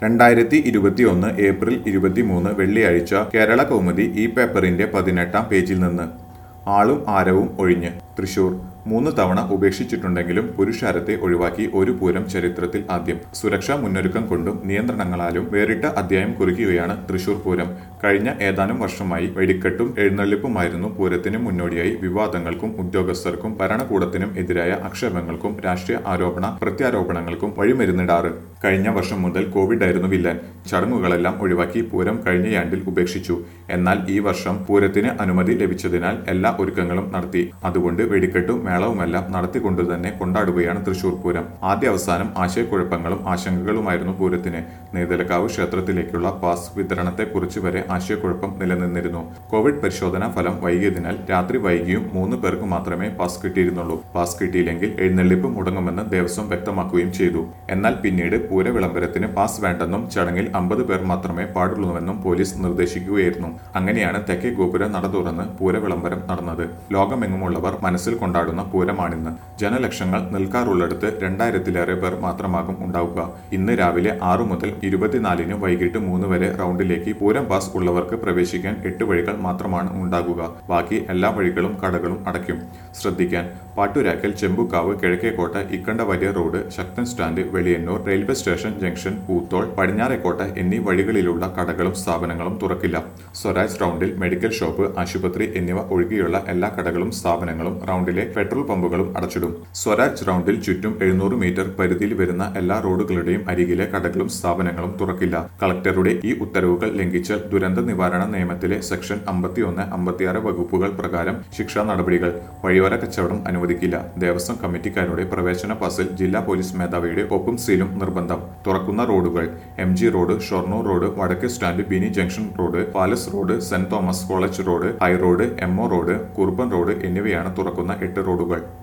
രണ്ടായിരത്തി ഇരുപത്തിയൊന്ന് ഏപ്രിൽ ഇരുപത്തിമൂന്ന് വെള്ളിയാഴ്ച കേരള കൗമുദി ഈ പേപ്പറിന്റെ പതിനെട്ടാം പേജിൽ നിന്ന് ആളും ആരവും ഒഴിഞ്ഞ് തൃശൂർ മൂന്ന് തവണ ഉപേക്ഷിച്ചിട്ടുണ്ടെങ്കിലും പുരുഷാരത്തെ ഒഴിവാക്കി ഒരു പൂരം ചരിത്രത്തിൽ ആദ്യം സുരക്ഷാ മുന്നൊരുക്കം കൊണ്ടും നിയന്ത്രണങ്ങളാലും വേറിട്ട അധ്യായം കുറിക്കുകയാണ് തൃശൂർ പൂരം കഴിഞ്ഞ ഏതാനും വർഷമായി വെടിക്കെട്ടും എഴുന്നള്ളിപ്പുമായിരുന്നു പൂരത്തിന് മുന്നോടിയായി വിവാദങ്ങൾക്കും ഉദ്യോഗസ്ഥർക്കും ഭരണകൂടത്തിനും എതിരായ ആക്ഷേപങ്ങൾക്കും രാഷ്ട്രീയ ആരോപണ പ്രത്യാരോപണങ്ങൾക്കും വഴിമരുന്നിടാറ് കഴിഞ്ഞ വർഷം മുതൽ കോവിഡ് ആയിരുന്നു വില്ലൻ ചടങ്ങുകളെല്ലാം ഒഴിവാക്കി പൂരം കഴിഞ്ഞയാണ്ടിൽ ഉപേക്ഷിച്ചു എന്നാൽ ഈ വർഷം പൂരത്തിന് അനുമതി ലഭിച്ചതിനാൽ എല്ലാ ഒരുക്കങ്ങളും നടത്തി അതുകൊണ്ട് വെടിക്കെട്ടും മേളവുമെല്ലാം നടത്തിക്കൊണ്ടു തന്നെ കൊണ്ടാടുകയാണ് തൃശൂർ പൂരം ആദ്യ അവസാനം ആശയക്കുഴപ്പങ്ങളും ആശങ്കകളുമായിരുന്നു പൂരത്തിന് നെയ്തലക്കാവ് ക്ഷേത്രത്തിലേക്കുള്ള പാസ് വിതരണത്തെക്കുറിച്ച് വരെ ആശയക്കുഴപ്പം നിലനിന്നിരുന്നു കോവിഡ് പരിശോധനാ ഫലം വൈകിയതിനാൽ രാത്രി വൈകിയും മൂന്ന് പേർക്ക് മാത്രമേ പാസ് കിട്ടിയിരുന്നുള്ളൂ പാസ് കിട്ടിയില്ലെങ്കിൽ എഴുന്നള്ളിപ്പ് മുടങ്ങുമെന്ന് ദേവസ്വം വ്യക്തമാക്കുകയും ചെയ്തു എന്നാൽ പിന്നീട് പൂര വിളംബരത്തിന് പാസ് വേണ്ടെന്നും ചടങ്ങിൽ അമ്പത് പേർ മാത്രമേ പാടുള്ളൂവെന്നും പോലീസ് നിർദ്ദേശിക്കുകയായിരുന്നു അങ്ങനെയാണ് തെക്കേ ഗോപുര നട തുറന്ന് പൂര വിളംബരം നടന്നത് ലോകമെങ്ങുമുള്ളവർ മനസ്സിൽ കൊണ്ടാടുന്ന പൂരമാണിന്ന് ജനലക്ഷങ്ങൾ നിൽക്കാറുള്ളിടത്ത് രണ്ടായിരത്തിലേറെ പേർ മാത്രമാകും ഉണ്ടാവുക ഇന്ന് രാവിലെ ആറു മുതൽ ഇരുപത്തിനാലിന് വൈകിട്ട് മൂന്ന് വരെ റൗണ്ടിലേക്ക് പൂരം പാസ് ഉള്ളവർക്ക് പ്രവേശിക്കാൻ എട്ട് വഴികൾ മാത്രമാണ് ഉണ്ടാകുക ബാക്കി എല്ലാ വഴികളും കടകളും അടയ്ക്കും ശ്രദ്ധിക്കാൻ പാട്ടുരാക്കൽ ചെമ്പുക്കാവ് കിഴക്കേക്കോട്ട ഇക്കണ്ടവലിയ road Sakthan stand Veliyannur railway station junction Poothole Padinjarekotta എന്നീ വഴികളിലുള്ള കടകളും സ്ഥാപനങ്ങളും തുറക്കില്ല സ്വരാജ് റൗണ്ടിൽ മെഡിക്കൽ ഷോപ്പ് ആശുപത്രി എന്നിവ ഒഴികെയുള്ള എല്ലാ കടകളും സ്ഥാപനങ്ങളും റൗണ്ടിലെ പെട്രോൾ പമ്പുകളും അടച്ചിടും സ്വരാജ് റൗണ്ടിൽ ചുറ്റും എഴുന്നൂറ് മീറ്റർ പരിധിയിൽ വരുന്ന എല്ലാ റോഡുകളുടെയും അരികിലെ കടകളും സ്ഥാപനങ്ങളും തുറക്കില്ല കളക്ടറുടെ ഈ ഉത്തരവുകൾ ലംഘിച്ചാൽ ദുരന്ത നിവാരണ നിയമത്തിലെ സെക്ഷൻ അമ്പത്തിയൊന്ന് അമ്പത്തിയാറ് വകുപ്പുകൾ പ്രകാരം ശിക്ഷാ നടപടികൾ വഴിയോര കച്ചവടം അനുവദിക്കില്ല ദേവസ്വം കമ്മിറ്റിക്കാരുടെ പ്രവേശന പാസിൽ ജില്ലാ പോലീസ് മേധാവിയുടെ ഒപ്പും സീലും നിർബന്ധം തുറക്കുന്ന റോഡുകൾ M G road Shoranur road വടക്ക് stand Bini junction road palace road Saint Thomas college road high road M O road Kuruppam road എന്നിവയാണ് തുറക്കുന്ന എട്ട് റോഡുകൾ